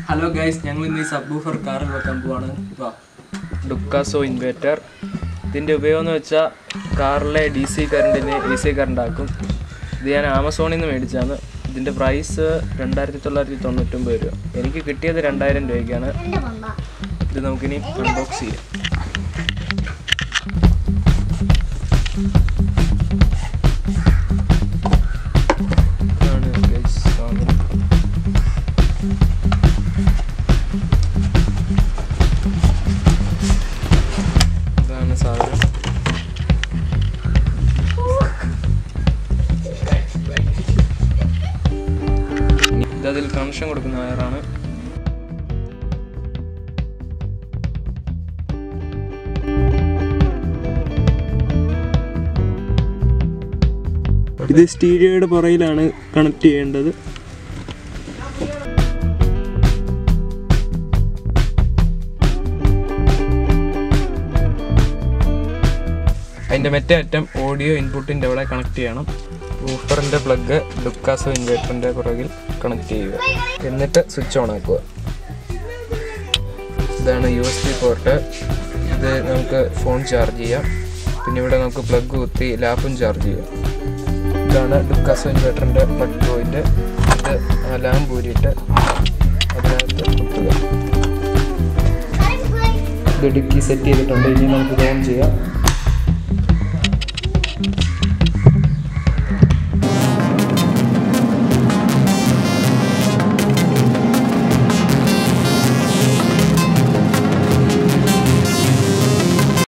Hello guys ഞങ്ങൾ ഇന്ന് ഈ സബ്ബൂഫർ കാറിൽ വെക്കാൻ പോവാണ് വാ ഡുക്കാസോ ഇൻവേർട്ടർ ഇതിൻ്റെ ഉപയോഗം എന്ന് വെച്ചാൽ കാറിലെ ഡി സി കറണ്ടിന് എ സി കറണ്ട് ആക്കും ഇത് ഞാൻ ആമസോണിൽ നിന്ന് മേടിച്ചാണ് ഇതിൻ്റെ പ്രൈസ് രണ്ടായിരത്തി തൊള്ളായിരത്തി തൊണ്ണൂറ്റൊമ്പത് രൂപ എനിക്ക് കിട്ടിയത് രണ്ടായിരം രൂപയ്ക്കാണ് ഇത് നമുക്കിനി അൺബോക്സ് ചെയ്യാം ഇതാണ് guys സാധനം. ഇതാണ് സാധനം ഇതതിൽ കണക്ഷൻ കൊടുക്കുന്ന വയറാണ് ഇത് സ്റ്റീരിയോയുടെ പുറയിലാണ് കണക്ട് ചെയ്യേണ്ടത് അതിൻ്റെ മറ്റേ അറ്റം ഓഡിയോ ഇൻപുട്ടിൻ്റെ അവിടെ കണക്ട് ചെയ്യണം ഊഫറിൻ്റെ പ്ലഗ് ലുക്കാസോ ഇൻവേർട്ടറിൻ്റെ പുറകിൽ കണക്ട് ചെയ്യുക എന്നിട്ട് സ്വിച്ച് ഓൺ ആക്കുക ഇതാണ് യു എസ് ബി പോർട്ട് ഇത് നമുക്ക് ഫോൺ ചാർജ് ചെയ്യാം പിന്നെ ഇവിടെ നമുക്ക് പ്ലഗ് കുത്തി ലാപ്പും ചാർജ് ചെയ്യാം ഇതാണ് ലുക്കാസോ ഇൻവേർട്ടറിൻ്റെ പ്ലഗ് പോയിന്റ് ഇത് ആ ലാമ്പ് ഊരിയിട്ട് അതിനകത്ത് കുത്തുക ഇത് ഡിക്കി സെറ്റ് ചെയ്തിട്ടുണ്ട് ഇനി നമുക്ക് ഇത് ഓൺ ചെയ്യാം